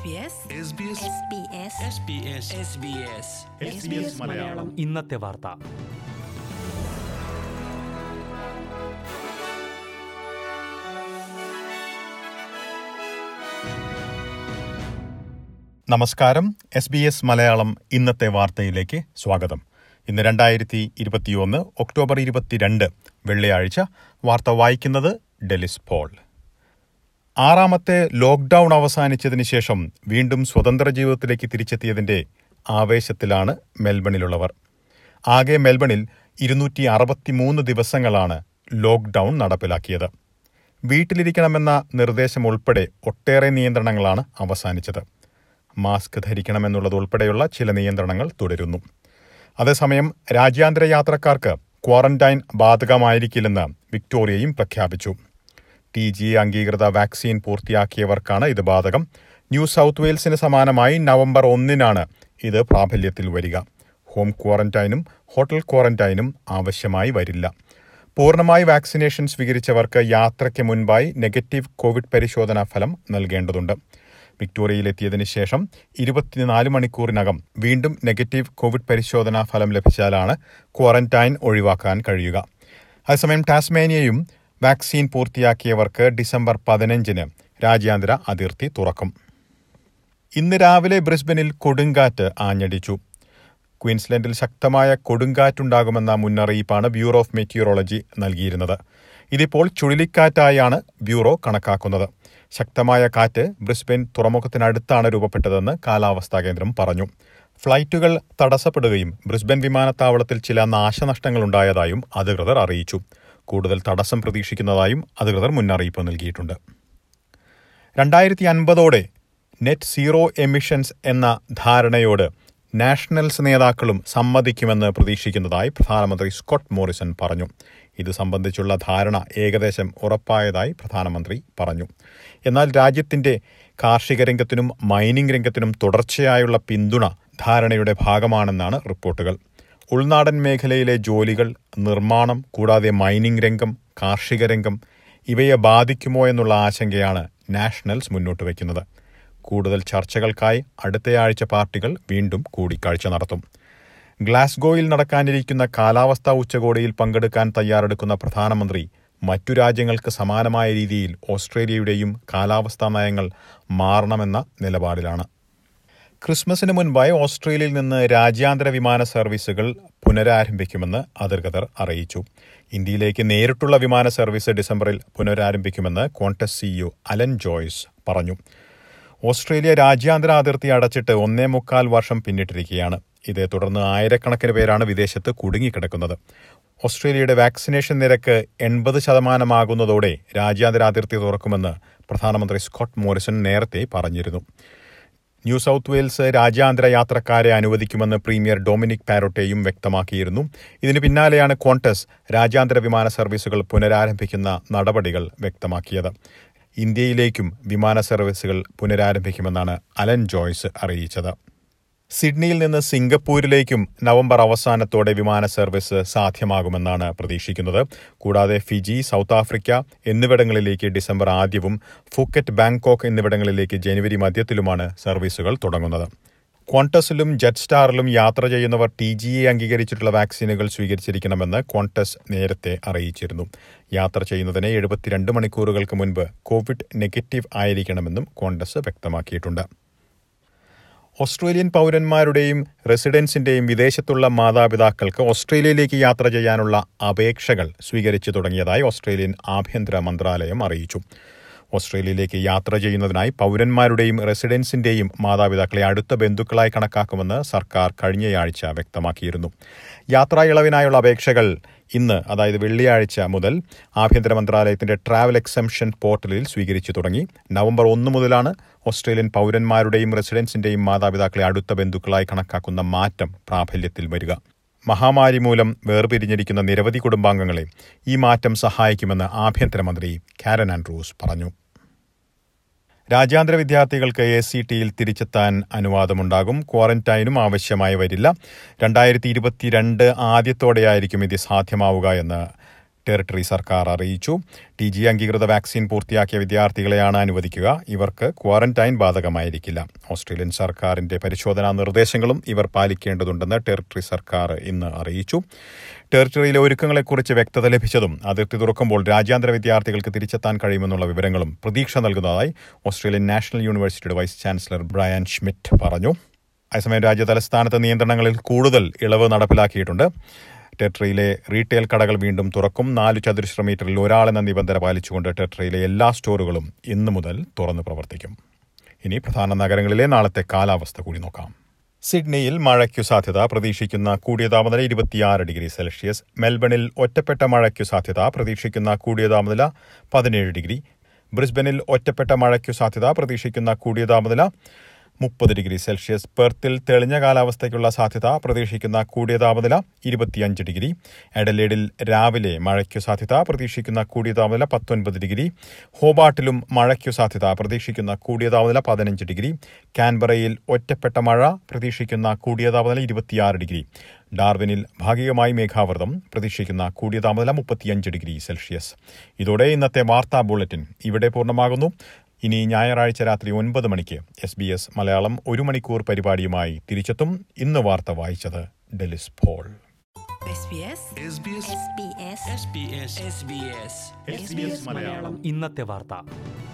മലയാളം ഇന്നത്തെ വാർത്ത നമസ്കാരം എസ് ബി എസ് മലയാളം ഇന്നത്തെ വാർത്തയിലേക്ക് സ്വാഗതം ഇന്ന് രണ്ടായിരത്തി ഇരുപത്തിയൊന്ന് ഒക്ടോബർ ഇരുപത്തിരണ്ട് വെള്ളിയാഴ്ച വാർത്ത വായിക്കുന്നത് ഡെലിസ് പോൾ ആറാമത്തെ ലോക്ക്ഡൌൺ അവസാനിച്ചതിന് ശേഷം വീണ്ടും സ്വതന്ത്ര ജീവിതത്തിലേക്ക് തിരിച്ചെത്തിയതിന്റെ ആവേശത്തിലാണ് മെൽബണിലുള്ളവർ ആകെ മെൽബണിൽ ഇരുന്നൂറ്റി അറുപത്തിമൂന്ന് ദിവസങ്ങളാണ് ലോക്ക്ഡൌൺ നടപ്പിലാക്കിയത് വീട്ടിലിരിക്കണമെന്ന നിർദ്ദേശം ഉൾപ്പെടെ ഒട്ടേറെ നിയന്ത്രണങ്ങളാണ് അവസാനിച്ചത് മാസ്ക് ധരിക്കണമെന്നുള്ളതുൾപ്പെടെയുള്ള ചില നിയന്ത്രണങ്ങൾ തുടരുന്നു അതേസമയം രാജ്യാന്തര യാത്രക്കാർക്ക് ക്വാറന്റൈൻ ബാധകമായിരിക്കില്ലെന്ന് വിക്ടോറിയയും പ്രഖ്യാപിച്ചു ടി ജി അംഗീകൃത വാക്സിൻ പൂർത്തിയാക്കിയവർക്കാണ് ഇത് ബാധകം ന്യൂ സൗത്ത് വെയിൽസിന് സമാനമായി നവംബർ ഒന്നിനാണ് ഇത് പ്രാബല്യത്തിൽ വരിക ഹോം ക്വാറന്റൈനും ഹോട്ടൽ ക്വാറന്റൈനും ആവശ്യമായി വരില്ല പൂർണ്ണമായി വാക്സിനേഷൻ സ്വീകരിച്ചവർക്ക് യാത്രയ്ക്ക് മുൻപായി നെഗറ്റീവ് കോവിഡ് പരിശോധനാ ഫലം നൽകേണ്ടതുണ്ട് വിക്ടോറിയയിലെത്തിയതിനു ശേഷം ഇരുപത്തിനാല് മണിക്കൂറിനകം വീണ്ടും നെഗറ്റീവ് കോവിഡ് പരിശോധനാ ഫലം ലഭിച്ചാലാണ് ക്വാറന്റൈൻ ഒഴിവാക്കാൻ കഴിയുക അതേസമയം ടാസ്മേനിയയും വാക്സിൻ പൂർത്തിയാക്കിയവർക്ക് ഡിസംബർ പതിനഞ്ചിന് രാജ്യാന്തര അതിർത്തി തുറക്കും ഇന്ന് രാവിലെ ബ്രിസ്ബനിൽ കൊടുങ്കാറ്റ് ആഞ്ഞടിച്ചു ക്വീൻസ്ലൻഡിൽ ശക്തമായ കൊടുങ്കാറ്റുണ്ടാകുമെന്ന മുന്നറിയിപ്പാണ് ബ്യൂറോ ഓഫ് മെറ്റീരിയോളജി നൽകിയിരുന്നത് ഇതിപ്പോൾ ചുഴലിക്കാറ്റായാണ് ബ്യൂറോ കണക്കാക്കുന്നത് ശക്തമായ കാറ്റ് ബ്രിസ്ബെൻ തുറമുഖത്തിനടുത്താണ് രൂപപ്പെട്ടതെന്ന് കാലാവസ്ഥാ കേന്ദ്രം പറഞ്ഞു ഫ്ലൈറ്റുകൾ തടസ്സപ്പെടുകയും ബ്രിസ്ബൻ വിമാനത്താവളത്തിൽ ചില നാശനഷ്ടങ്ങളുണ്ടായതായും അധികൃതർ അറിയിച്ചു കൂടുതൽ തടസ്സം പ്രതീക്ഷിക്കുന്നതായും അധികൃതർ മുന്നറിയിപ്പ് നൽകിയിട്ടുണ്ട് രണ്ടായിരത്തി അൻപതോടെ നെറ്റ് സീറോ എമിഷൻസ് എന്ന ധാരണയോട് നാഷണൽസ് നേതാക്കളും സമ്മതിക്കുമെന്ന് പ്രതീക്ഷിക്കുന്നതായി പ്രധാനമന്ത്രി സ്കോട്ട് മോറിസൺ പറഞ്ഞു ഇത് സംബന്ധിച്ചുള്ള ധാരണ ഏകദേശം ഉറപ്പായതായി പ്രധാനമന്ത്രി പറഞ്ഞു എന്നാൽ രാജ്യത്തിന്റെ കാർഷിക രംഗത്തിനും മൈനിംഗ് രംഗത്തിനും തുടർച്ചയായുള്ള പിന്തുണ ധാരണയുടെ ഭാഗമാണെന്നാണ് റിപ്പോർട്ടുകൾ ഉൾനാടൻ മേഖലയിലെ ജോലികൾ നിർമ്മാണം കൂടാതെ മൈനിംഗ് രംഗം കാർഷിക രംഗം ഇവയെ ബാധിക്കുമോ എന്നുള്ള ആശങ്കയാണ് നാഷണൽസ് മുന്നോട്ട് വയ്ക്കുന്നത് കൂടുതൽ ചർച്ചകൾക്കായി അടുത്തയാഴ്ച പാർട്ടികൾ വീണ്ടും കൂടിക്കാഴ്ച നടത്തും ഗ്ലാസ്ഗോയിൽ നടക്കാനിരിക്കുന്ന കാലാവസ്ഥാ ഉച്ചകോടിയിൽ പങ്കെടുക്കാൻ തയ്യാറെടുക്കുന്ന പ്രധാനമന്ത്രി മറ്റു രാജ്യങ്ങൾക്ക് സമാനമായ രീതിയിൽ ഓസ്ട്രേലിയയുടെയും കാലാവസ്ഥാ നയങ്ങൾ മാറണമെന്ന നിലപാടിലാണ് ക്രിസ്മസിന് മുൻപായി ഓസ്ട്രേലിയയിൽ നിന്ന് രാജ്യാന്തര വിമാന സർവീസുകൾ പുനരാരംഭിക്കുമെന്ന് അധികൃതർ അറിയിച്ചു ഇന്ത്യയിലേക്ക് നേരിട്ടുള്ള വിമാന സർവീസ് ഡിസംബറിൽ പുനരാരംഭിക്കുമെന്ന് കോൺടസ് സിഇഒ അലൻ ജോയ്സ് പറഞ്ഞു ഓസ്ട്രേലിയ രാജ്യാന്തര അതിർത്തി അടച്ചിട്ട് ഒന്നേ മുക്കാൽ വർഷം പിന്നിട്ടിരിക്കുകയാണ് ഇതേ തുടർന്ന് ആയിരക്കണക്കിന് പേരാണ് വിദേശത്ത് കുടുങ്ങിക്കിടക്കുന്നത് ഓസ്ട്രേലിയയുടെ വാക്സിനേഷൻ നിരക്ക് എൺപത് ശതമാനമാകുന്നതോടെ രാജ്യാന്തര അതിർത്തി തുറക്കുമെന്ന് പ്രധാനമന്ത്രി സ്കോട്ട് മോറിസൺ നേരത്തെ പറഞ്ഞിരുന്നു ന്യൂ സൗത്ത് വെയിൽസ് രാജ്യാന്തര യാത്രക്കാരെ അനുവദിക്കുമെന്ന് പ്രീമിയർ ഡൊമിനിക് പാരോട്ടേയും വ്യക്തമാക്കിയിരുന്നു ഇതിന് പിന്നാലെയാണ് ക്വാണ്ടസ് രാജ്യാന്തര വിമാന സർവീസുകൾ പുനരാരംഭിക്കുന്ന നടപടികൾ വ്യക്തമാക്കിയത് ഇന്ത്യയിലേക്കും വിമാന സർവീസുകൾ പുനരാരംഭിക്കുമെന്നാണ് അലൻ ജോയ്സ് അറിയിച്ചത് സിഡ്നിയിൽ നിന്ന് സിംഗപ്പൂരിലേക്കും നവംബർ അവസാനത്തോടെ വിമാന സർവീസ് സാധ്യമാകുമെന്നാണ് പ്രതീക്ഷിക്കുന്നത് കൂടാതെ ഫിജി സൗത്ത് ആഫ്രിക്ക എന്നിവിടങ്ങളിലേക്ക് ഡിസംബർ ആദ്യവും ഫുക്കറ്റ് ബാങ്കോക്ക് എന്നിവിടങ്ങളിലേക്ക് ജനുവരി മധ്യത്തിലുമാണ് സർവീസുകൾ തുടങ്ങുന്നത് ക്വാണ്ടസിലും ജെറ്റ് സ്റ്റാറിലും യാത്ര ചെയ്യുന്നവർ ടി ജി എ അംഗീകരിച്ചിട്ടുള്ള വാക്സിനുകൾ സ്വീകരിച്ചിരിക്കണമെന്ന് ക്വാണ്ടസ് നേരത്തെ അറിയിച്ചിരുന്നു യാത്ര ചെയ്യുന്നതിന് എഴുപത്തിരണ്ട് മണിക്കൂറുകൾക്ക് മുൻപ് കോവിഡ് നെഗറ്റീവ് ആയിരിക്കണമെന്നും ക്വാണ്ടസ് വ്യക്തമാക്കിയിട്ടുണ്ട് ഓസ്ട്രേലിയൻ പൗരന്മാരുടെയും റെസിഡൻസിന്റെയും വിദേശത്തുള്ള മാതാപിതാക്കൾക്ക് ഓസ്ട്രേലിയയിലേക്ക് യാത്ര ചെയ്യാനുള്ള അപേക്ഷകൾ സ്വീകരിച്ചു തുടങ്ങിയതായി ഓസ്ട്രേലിയൻ ആഭ്യന്തര മന്ത്രാലയം അറിയിച്ചു ഓസ്ട്രേലിയയിലേക്ക് യാത്ര ചെയ്യുന്നതിനായി പൗരന്മാരുടെയും റെസിഡൻസിന്റെയും മാതാപിതാക്കളെ അടുത്ത ബന്ധുക്കളായി കണക്കാക്കുമെന്ന് സർക്കാർ കഴിഞ്ഞയാഴ്ച വ്യക്തമാക്കിയിരുന്നു യാത്രാ ഇളവിനായുള്ള അപേക്ഷകൾ ഇന്ന് അതായത് വെള്ളിയാഴ്ച മുതൽ ആഭ്യന്തര മന്ത്രാലയത്തിന്റെ ട്രാവൽ എക്സംഷൻ പോർട്ടലിൽ സ്വീകരിച്ചു തുടങ്ങി നവംബർ ഒന്ന് മുതലാണ് ഓസ്ട്രേലിയൻ പൗരന്മാരുടെയും റെസിഡൻസിന്റെയും മാതാപിതാക്കളെ അടുത്ത ബന്ധുക്കളായി കണക്കാക്കുന്ന മാറ്റം പ്രാബല്യത്തിൽ വരിക മഹാമാരി മൂലം വേർപിരിഞ്ഞിരിക്കുന്ന നിരവധി കുടുംബാംഗങ്ങളെ ഈ മാറ്റം സഹായിക്കുമെന്ന് ആഭ്യന്തരമന്ത്രി കാരൻ ആൻഡ്രൂസ് പറഞ്ഞു രാജ്യാന്തര വിദ്യാർത്ഥികൾക്ക് എ സി ടിയിൽ തിരിച്ചെത്താൻ അനുവാദമുണ്ടാകും ക്വാറന്റൈനും ആവശ്യമായി വരില്ല രണ്ടായിരത്തി ഇരുപത്തിരണ്ട് ആദ്യത്തോടെയായിരിക്കും ഇത് സാധ്യമാവുക എന്ന് ടെറിട്ടറി സർക്കാർ അറിയിച്ചു ടി ജി അംഗീകൃത വാക്സിൻ പൂർത്തിയാക്കിയ വിദ്യാർത്ഥികളെയാണ് അനുവദിക്കുക ഇവർക്ക് ക്വാറന്റൈൻ ബാധകമായിരിക്കില്ല ഓസ്ട്രേലിയൻ സർക്കാരിന്റെ പരിശോധനാ നിർദ്ദേശങ്ങളും ഇവർ പാലിക്കേണ്ടതുണ്ടെന്ന് ടെറിട്ടറി സർക്കാർ ഇന്ന് അറിയിച്ചു ടെറിട്ടറിയിലെ ഒരുക്കങ്ങളെക്കുറിച്ച് വ്യക്തത ലഭിച്ചതും അതിർത്തി തുറക്കുമ്പോൾ രാജ്യാന്തര വിദ്യാർത്ഥികൾക്ക് തിരിച്ചെത്താൻ കഴിയുമെന്നുള്ള വിവരങ്ങളും പ്രതീക്ഷ നൽകുന്നതായി ഓസ്ട്രേലിയൻ നാഷണൽ യൂണിവേഴ്സിറ്റിയുടെ വൈസ് ചാൻസലർ ബ്രയാൻ ഷ്മിറ്റ് പറഞ്ഞു അതേസമയം രാജ്യ തലസ്ഥാനത്ത് നിയന്ത്രണങ്ങളിൽ കൂടുതൽ ഇളവ് നടപ്പിലാക്കിയിട്ടുണ്ട് ടെട്രയിലെ റീറ്റെയിൽ കടകൾ വീണ്ടും തുറക്കും നാല് ചതുരശ്ര മീറ്ററിൽ ഒരാളെന്ന നിബന്ധന പാലിച്ചുകൊണ്ട് ടെട്രയിലെ എല്ലാ സ്റ്റോറുകളും ഇന്നു മുതൽ തുറന്നു പ്രവർത്തിക്കും ഇനി പ്രധാന നഗരങ്ങളിലെ നാളത്തെ കാലാവസ്ഥ കൂടി നോക്കാം സിഡ്നിയിൽ മഴയ്ക്കു സാധ്യത പ്രതീക്ഷിക്കുന്ന കൂടിയ താപനില ഇരുപത്തിയാറ് ഡിഗ്രി സെൽഷ്യസ് മെൽബണിൽ ഒറ്റപ്പെട്ട മഴയ്ക്കു സാധ്യത പ്രതീക്ഷിക്കുന്ന കൂടിയ താപനില പതിനേഴ് ഡിഗ്രി ബ്രിസ്ബനിൽ ഒറ്റപ്പെട്ട മഴയ്ക്കു സാധ്യത പ്രതീക്ഷിക്കുന്ന കൂടിയ താപനില മുപ്പത് ഡിഗ്രി സെൽഷ്യസ് പെർത്തിൽ തെളിഞ്ഞ കാലാവസ്ഥയ്ക്കുള്ള സാധ്യത പ്രതീക്ഷിക്കുന്ന കൂടിയ താപനില ഇരുപത്തിയഞ്ച് ഡിഗ്രി എഡലേഡിൽ രാവിലെ മഴയ്ക്കു സാധ്യത പ്രതീക്ഷിക്കുന്ന കൂടിയ താപനില പത്തൊൻപത് ഡിഗ്രി ഹോബാട്ടിലും മഴയ്ക്കു സാധ്യത പ്രതീക്ഷിക്കുന്ന കൂടിയ താപനില പതിനഞ്ച് ഡിഗ്രി കാൻബറയിൽ ഒറ്റപ്പെട്ട മഴ പ്രതീക്ഷിക്കുന്ന കൂടിയ താപനില ഇരുപത്തിയാറ് ഡിഗ്രി ഡാർവിനിൽ ഭാഗികമായി മേഘാവൃതം പ്രതീക്ഷിക്കുന്ന കൂടിയ താപനില മുപ്പത്തിയഞ്ച് ഡിഗ്രി സെൽഷ്യസ് ഇതോടെ ഇന്നത്തെ വാർത്താ ബുള്ളറ്റിൻ ഇവിടെ പൂർണ്ണമാകുന്നു ഇനി ഞായറാഴ്ച രാത്രി ഒൻപത് മണിക്ക് എസ് ബി എസ് മലയാളം ഒരു മണിക്കൂർ പരിപാടിയുമായി തിരിച്ചെത്തും ഇന്ന് വാർത്ത വായിച്ചത് Delys Paul SBS SBS SBS SBS SBS Malayalam ഇന്നത്തെ വാർത്ത